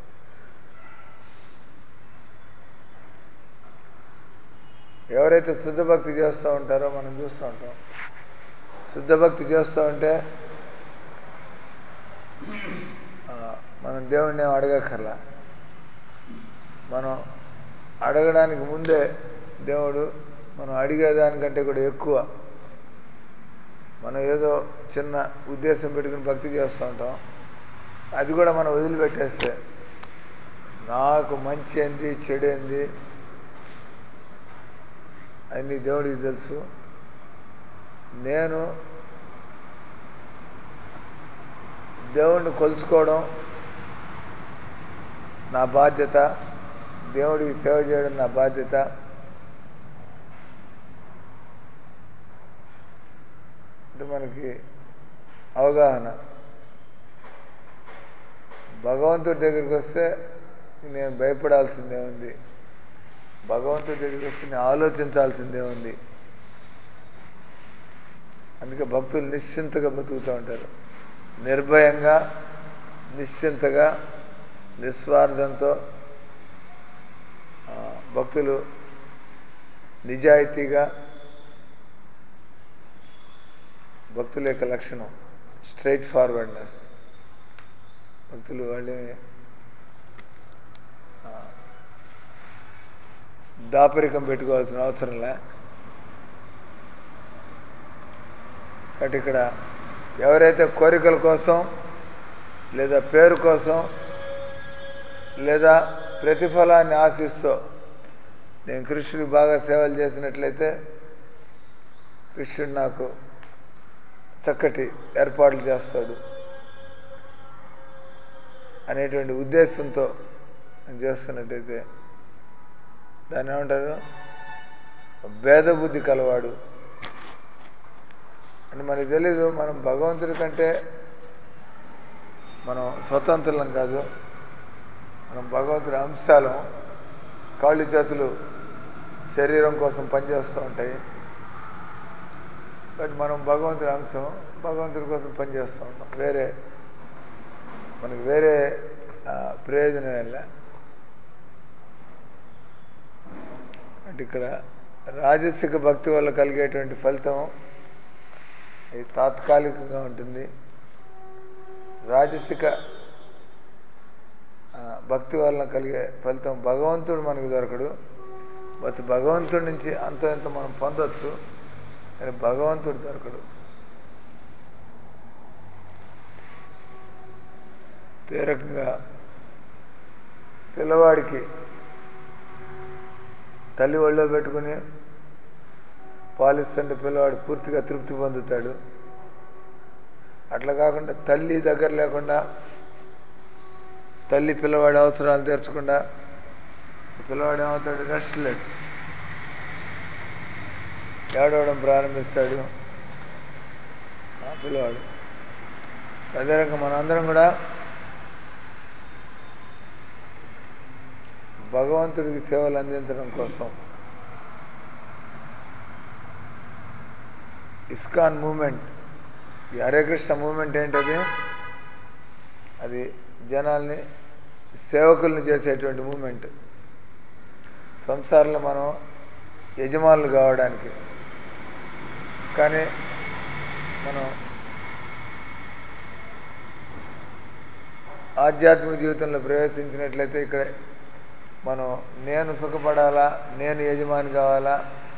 ఎవరైతే శుద్ధ భక్తి చేస్తూ ఉంటారో మనం చూస్తూ ఉంటాం శుద్ధ భక్తి చేస్తూ ఉంటే ఆ, మనం దేవుణ్ణి ఏం అడగక్కర్లా మనం అడగడానికి ముందే దేవుడు మనం అడిగేదానికంటే కూడా ఎక్కువ మనం ఏదో చిన్న ఉద్దేశం పెట్టుకుని భక్తి చేస్తూ ఉంటాం అది కూడా మనం వదిలిపెట్టేస్తే నాకు మంచి ఏంది చెడేంది అన్ని దేవుడికి తెలుసు నేను దేవుణ్ణి కొలుచుకోవడం నా బాధ్యత దేవుడికి సేవ చేయడం నా బాధ్యత అంటే మనకి అవగాహన భగవంతుడి దగ్గరికి వస్తే నేను భయపడాల్సిందే ఉంది భగవంతుడి దగ్గరికి వస్తే నేను ఆలోచించాల్సిందే ఉంది అందుకే భక్తులు నిశ్చింతగా బతుకుతూ ఉంటారు నిర్భయంగా నిశ్చింతగా నిస్వార్థంతో ఆ, భక్తులు నిజాయితీగా భక్తుల యొక్క లక్షణం స్ట్రైట్ ఫార్వర్డ్నెస్ భక్తులు వాళ్ళే ఆ, దాపరికం పెట్టుకోవాల్సిన అవసరంలే కాబట్టి ఇక్కడ ఎవరైతే కోరికల కోసం లేదా పేరు కోసం లేదా ప్రతిఫలాన్ని ఆశిస్తూ నేను కృష్ణుడికి బాగా సేవలు చేసినట్లయితే కృష్ణుడు నాకు చక్కటి ఏర్పాట్లు చేస్తాడు అనేటువంటి ఉద్దేశంతో నేను చేస్తున్నట్టయితే దాన్ని ఏమంటారు భేదబుద్ధి కలవాడు అంటే మనకి తెలీదు మనం భగవంతుడి కంటే మనం స్వతంత్రం కాదు మనం భగవంతుడి అంశాలం కాళ్ళు చేతులు శరీరం కోసం పనిచేస్తూ ఉంటాయి బట్ మనం భగవంతుడి అంశం భగవంతుడి కోసం పనిచేస్తూ ఉంటాం వేరే మనకి వేరే ఆ, ప్రయోజనం వెళ్ళా అంటే ఇక్కడ రాజసిక భక్తి వల్ల కలిగేటువంటి ఫలితం ఇది తాత్కాలికంగా ఉంటుంది రాజసిక ఆ, భక్తి వలన కలిగే ఫలితం భగవంతుడు మనకు దొరకడు బట్ భగవంతుడి నుంచి అంత ఇంత మనం పొందొచ్చు కానీ భగవంతుడు దొరకడు ఈ రకంగా పిల్లవాడికి తల్లి ఒళ్ళో పెట్టుకుని పాలిస్తుంటే పిల్లవాడు పూర్తిగా తృప్తి పొందుతాడు అట్లా కాకుండా తల్లి దగ్గర లేకుండా తల్లి పిల్లవాడి అవసరాలు తీర్చకుండా పిల్లవాడు ఏమవుతాడు రెస్ట్లెస్ ఏడవడం ప్రారంభిస్తాడు ఆ పిల్లవాడు అదే రకంగా మనందరం కూడా భగవంతుడికి సేవలు అందించడం కోసం ఇస్కాన్ మూమెంట్ ఈ హరే కృష్ణ మూమెంట్ ఏంటది అది జనాల్ని సేవకుల్ని చేసేటువంటి మూమెంట్ సంసారంలో మనం యజమానులు కావడానికి కానీ మనం ఆధ్యాత్మిక జీవితంలో ప్రవేశించినట్లయితే ఇక్కడ మనం నేను సుఖపడాలా నేను యజమాని కావాలా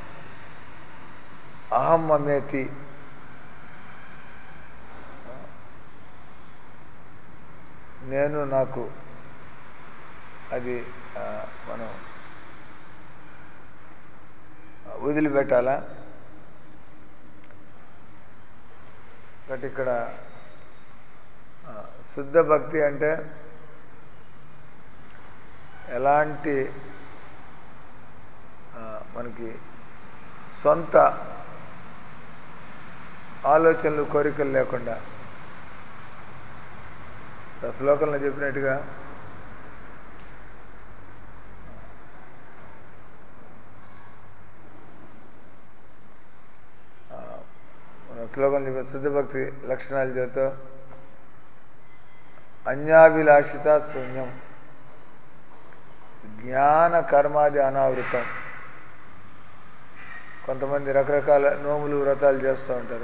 అహం మమేతి నేను నాకు అది ఆ, మనం వదిలిపెట్టాలా బట్ ఇక్కడ ఆ, శుద్ధ భక్తి అంటే ఎలాంటి ఆ, మనకి సొంత ఆలోచనలు కోరికలు లేకుండా ఆ శ్లోకంలో చెప్పినట్టుగా ఆ, మన శ్లోకం చెప్పిన శుద్ధ భక్తి లక్షణాలు చెబుతూ అన్యాభిలాషిత శూన్యం జ్ఞాన కర్మాది అనావృతం కొంతమంది రకరకాల నోములు వ్రతాలు చేస్తూ ఉంటారు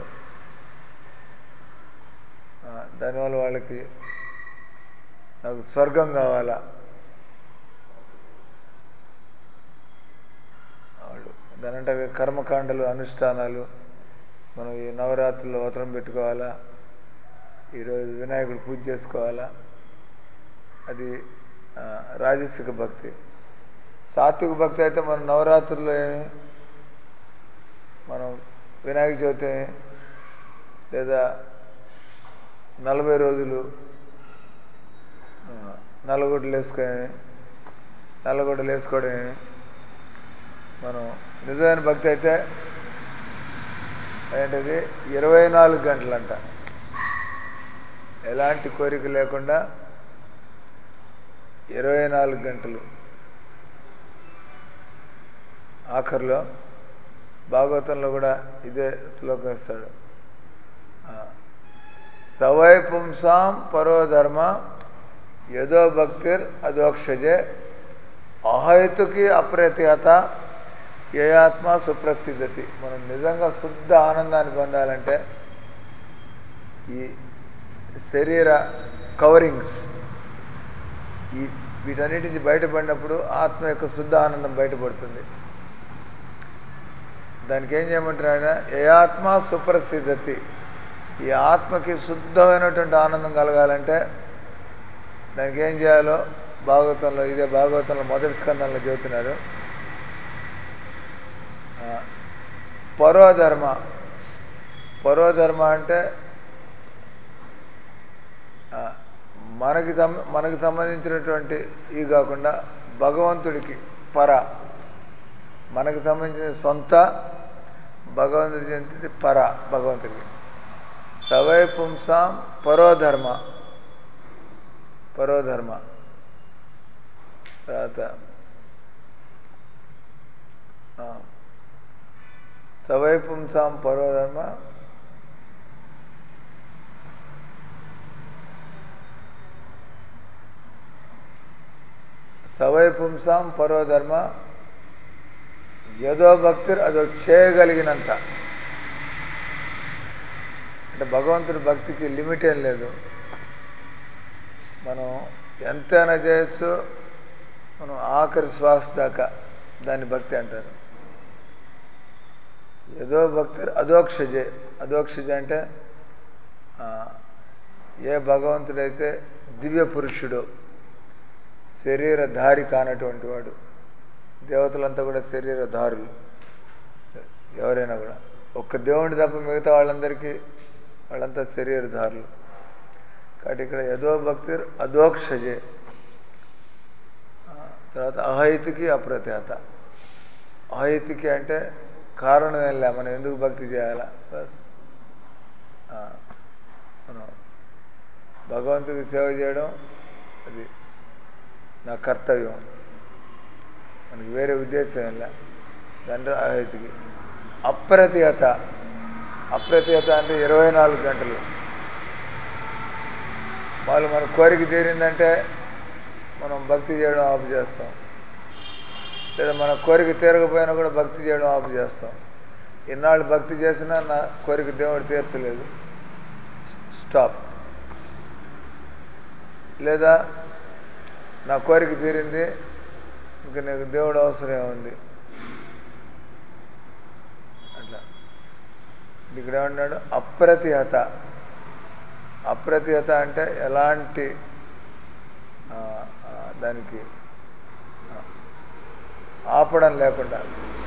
ఆ, దానివల్ల వాళ్ళకి నాకు స్వర్గం కావాలా వాళ్ళు దాని అంటే కర్మకాండలు అనుష్ఠానాలు మనం ఈ నవరాత్రుల్లో వ్రతం పెట్టుకోవాలా ఈరోజు వినాయకుడు పూజ చేసుకోవాలా అది ఆ, రాజసిక భక్తి సాత్విక భక్తి అయితే మనం నవరాత్రుల్లో ఏమి మనం వినాయక చవితి లేదా నలభై రోజులు ఆ, నల్లగొడ్డలు వేసుకొని నల్లగొడ్డలు వేసుకోవడం ఏమి మనం నిజమైన భక్తి అయితే ఏంటది ఇరవై నాలుగు గంటలంట ఎలాంటి కోరిక లేకుండా ఇరవై నాలుగు గంటలు ఆఖరిలో భాగవతంలో కూడా ఇదే శ్లోకం ఇస్తాడు ఆ, సవై పుంసాం పరోధర్మ యదో భక్తిర్ అదోక్షజే అహైతుకి అప్రతిహత ఏయాత్మ సుప్రసిద్ధతి మనం నిజంగా శుద్ధ ఆనందాన్ని పొందాలంటే ఈ శరీర కవరింగ్స్ ఈ వీటన్నిటి నుంచి బయటపడినప్పుడు ఆత్మ యొక్క శుద్ధ ఆనందం బయటపడుతుంది దానికి ఏం చేయమంటారు ఆయన ఏ ఆత్మ సుప్రసిద్ధతి ఈ ఆత్మకి శుద్ధమైనటువంటి ఆనందం కలగాలంటే దానికి ఏం చేయాలో భాగవతంలో ఇదే భాగవతంలో మొదటి స్కందంలో చెబుతున్నారు ఆ, పరోధర్మ పరోధర్మ అంటే ఆ, మనకి సం- మనకి సంబంధించినటువంటి ఇవి కాకుండా భగవంతుడికి పర మనకు సంబంధించిన సొంత భగవంతుడి చెందింది పర భగవంతుడికి సవై పుంసాం పరోధర్మ పరోధర్మ తర్వాత ఆ, సవై పుంసాం పరోధర్మ సవై పుంసాం పరోధర్మ యదో భక్తిర్ అదో చేయగలిగినంత అంటే భగవంతుడి భక్తికి లిమిట్ ఏం లేదు మనం ఎంతైనా చేయొచ్చు మనం ఆఖరి శ్వాస దాకా దాన్ని భక్తి అంటారు ఏదో భక్తి అదోక్షజ అదోక్షజ అంటే ఆ, ఏ భగవంతుడైతే దివ్య పురుషుడు శరీరధారి కానటువంటి వాడు దేవతలంతా కూడా శరీరధారులు ఎవరైనా కూడా ఒక్క దేవుడి తప్ప మిగతా వాళ్ళందరికీ వాళ్ళంతా శరీరధారులు కాబట్టి ఇక్కడ యదో భక్తి అదోక్షజే ఆ, తర్వాత అహైతికి అప్రత్యత అహైతికి అంటే కారణం ఏం లే మనం ఎందుకు భక్తి చేయాలా బస్ ఆ, మనం భగవంతుడికి సేవ చేయడం అది నా కర్తవ్యం మనకి వేరే ఉద్దేశం ఏం లే దాంట్లో అహైతికి అప్రతిహత అప్రతిహత అంటే ఇరవై నాలుగు గంటలు వాళ్ళు మన కోరిక తీరిందంటే మనం భక్తి చేయడం ఆపు చేస్తాం లేదా మన కోరిక తీరకపోయినా కూడా భక్తి చేయడం ఆపు చేస్తాం ఇన్నాళ్ళు భక్తి చేసినా నా కోరిక దేవుడు తీర్చలేదు స్టాప్ లేదా నా కోరిక తీరింది ఇంక నీకు దేవుడు అవసరం ఉంది అట్లా ఇక్కడ ఏమన్నాడు అప్రతిహత అప్రతిహత అంటే ఎలాంటి ఆ, ఆ, దానికి ఆ, ఆపడం లేకుండా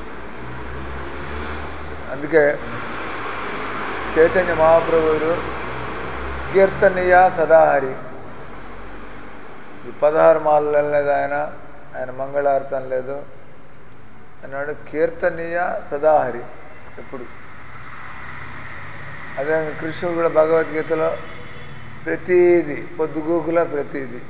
అందుకే చైతన్య మహాప్రభువులు కీర్తనీయ సదాహరి ఈ పదహారు మాలలు లేదు ఆయన ఆయన మంగళార్థం లేదు అన్నాడు కీర్తనీయ సదాహరి ఎప్పుడు అదే కృష్ణుడు కూడా భగవద్గీతలో ప్రతీది పొద్దుగూకుల ప్రతీది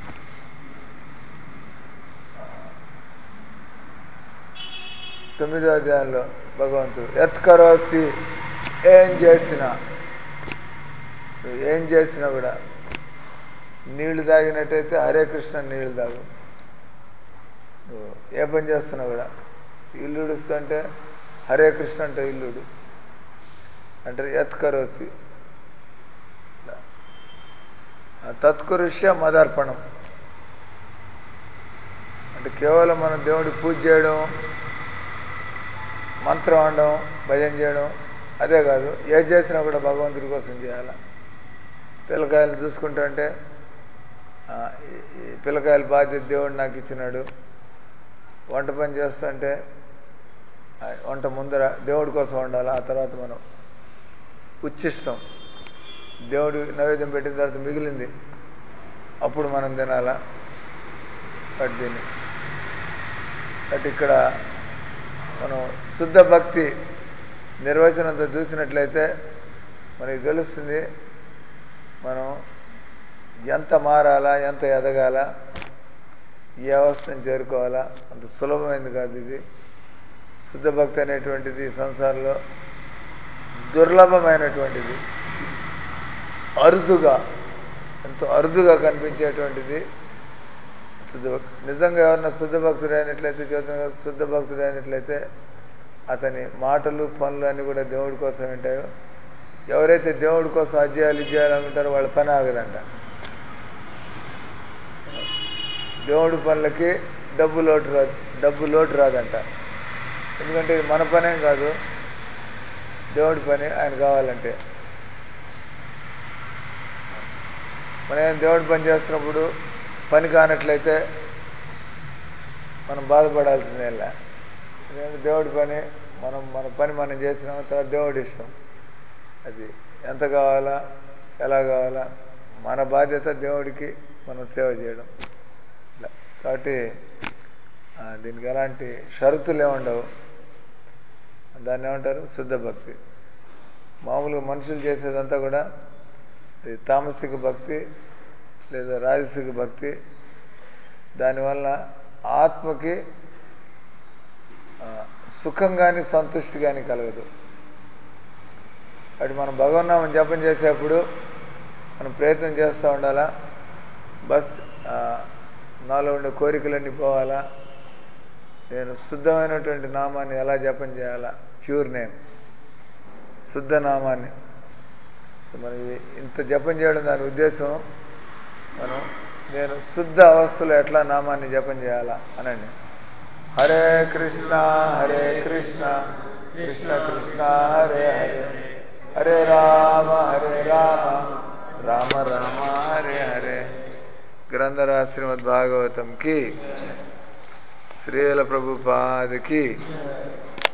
తొమ్మిదో అధ్యాయంలో భగవంతుడు ఎత్కరోసి ఏం చేసినా నువ్వు ఏం చేసినా కూడా నీళ్లు తాగినట్టయితే హరే కృష్ణ నీళ్లు తాగు నువ్వు ఏ పని చేస్తున్నా కూడా ఇల్లు ఉడుస్తుంటే హరే కృష్ణ అంటే ఇల్లుడు అంటే ఎత్కరోసి తత్కృష్య మదర్పణం అంటే కేవలం మనం దేవుడికి పూజ చేయడం మంత్రం అనడం భజన చేయడం అదే కాదు ఏ చేసినా కూడా భగవంతుడి కోసం చేయాలి పిల్లకాయలు చూసుకుంటుంటే ఆ, ఈ- ఈ పిల్లకాయల బాధ్యత దేవుడు నాకు ఇచ్చినాడు వంట పని చేస్తుంటే ఆ వంట ముందర దేవుడి కోసం వండాలి ఆ తర్వాత మనం ఉచ్చిష్టం దేవుడు నైవేద్యం పెట్టిన తర్వాత మిగిలింది అప్పుడు మనం తినాలా బట్ దీన్ని బట్ ఇక్కడ మనం శుద్ధ భక్తి నిర్వచనంతో చూసినట్లయితే మనకి తెలుస్తుంది మనం ఎంత మారాలా ఎంత ఎదగాల ఈ అవస్థను చేరుకోవాలా అంత సులభమైంది కాదు ఇది శుద్ధ భక్తి అనేటువంటిది ఈ సంసారంలో దుర్లభమైనటువంటిది అరుదుగా ఎంతో అరుదుగా కనిపించేటువంటిది శుద్ధ భక్తి నిజంగా ఎవరన్నా శుద్ధ భక్తుడు అయినట్లయితే చెబుతున్నా కదా శుద్ధ భక్తుడు అయినట్లయితే అతని మాటలు పనులు అన్నీ కూడా దేవుడి కోసం ఉంటాయో ఎవరైతే దేవుడి కోసం అది చేయాలి ఇది చేయాలనుకుంటారో వాళ్ళ పని ఆగదంట దేవుడి పనులకి డబ్బు లోటు రాదు డబ్బు లోటు రాదంట ఎందుకంటే ఇది మన పనేం కాదు దేవుడి పని ఆయన కావాలంటే మనం ఏం దేవుడి పని చేస్తున్నప్పుడు పని కానట్లయితే మనం బాధపడాల్సిందే లే. ఎందుకంటే దేవుడి పని మనం మన పని మనం చేసినాం తర్వాత దేవుడి ఇష్టం అది ఎంత కావాలా ఎలా కావాలా మన బాధ్యత దేవుడికి మనం సేవ చేయడం ఇలా కాబట్టి ఆ, దీనికి ఎలాంటి షరతులు ఏముండవు దాన్ని ఏమంటారు శుద్ధ భక్తి మామూలుగా మనుషులు చేసేదంతా కూడా ఇది తామసిక భక్తి లేదా రాజసిక భక్తి దానివల్ల ఆత్మకి ఆ, సుఖం కానీ సంతృష్టి కానీ కలగదు అటు మనం భగవన్నామం జపం చేసేప్పుడు మనం ప్రయత్నం చేస్తూ ఉండాలా బస్ ఆ, నాలో ఉండే కోరికలన్నీ పోవాలా నేను శుద్ధమైనటువంటి నామాన్ని ఎలా జపం చేయాలా ప్యూర్ నేమ్ శుద్ధ నామాన్ని మనం ఇది ఇంత జపం చేయడం దాని ఉద్దేశం మనం నేను శుద్ధ అవస్థలో ఎట్లా నామాన్ని జపం చేయాలా అనండి హరే కృష్ణ హరే కృష్ణ కృష్ణ కృష్ణ హరే హరే హరే రామ హరే రామ రామ రామ హరే హరే గ్రంథరా శ్రీమద్ భాగవతం కి శ్రీల ప్రభుపాదకి